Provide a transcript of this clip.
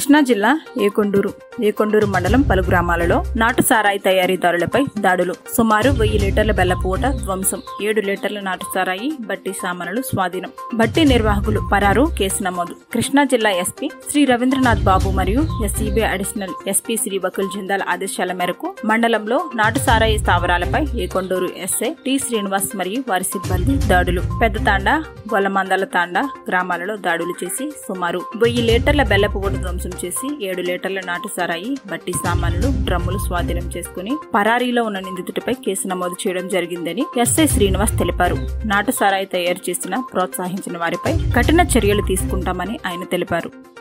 కృష్ణా జిల్లా ఏకొండూరు ఏకొండూరు మండలం పలు గ్రామాలలో నాటు సారాయి తయారీదారులపై దాడులు సుమారు వెయ్యి లీటర్ల బెల్లపు ఊట ధ్వంసం ఏడు లీటర్ల నాటు సారాయి బట్టి సామానులు స్వాధీనం బట్టి నిర్వాహకులు పరారు కేసు నమోదు కృష్ణా జిల్లా ఎస్పీ శ్రీ రవీంద్రనాథ్ బాబు మరియు SCB additional SP Shri Bakul Jindal ఆదేశాల మేరకు మండలంలో నాటు సారాయి స్థావరాలపై ఏకొండూరు ఎస్ఐ టి శ్రీనివాస్ మరియు వారి సిబ్బంది దాడులు పెద్ద తాండా గొల్లమందల తాండా గ్రామాలలో దాడులు చేసి సుమారు వెయ్యి లీటర్ల బెల్లపు ఓటు ధ్వంసం చేసి ఏడు లీటర్ల నాటు సారాయి బట్టి సామాన్లు డ్రమ్ములు స్వాధీనం చేసుకుని పరారీలో ఉన్న నిందితుడిపై కేసు నమోదు చేయడం జరిగిందని ఎస్ఐ శ్రీనివాస్ తెలిపారు నాటు సారాయి తయారు చేసిన ప్రోత్సహించిన వారిపై కఠిన చర్యలు తీసుకుంటామని ఆయన తెలిపారు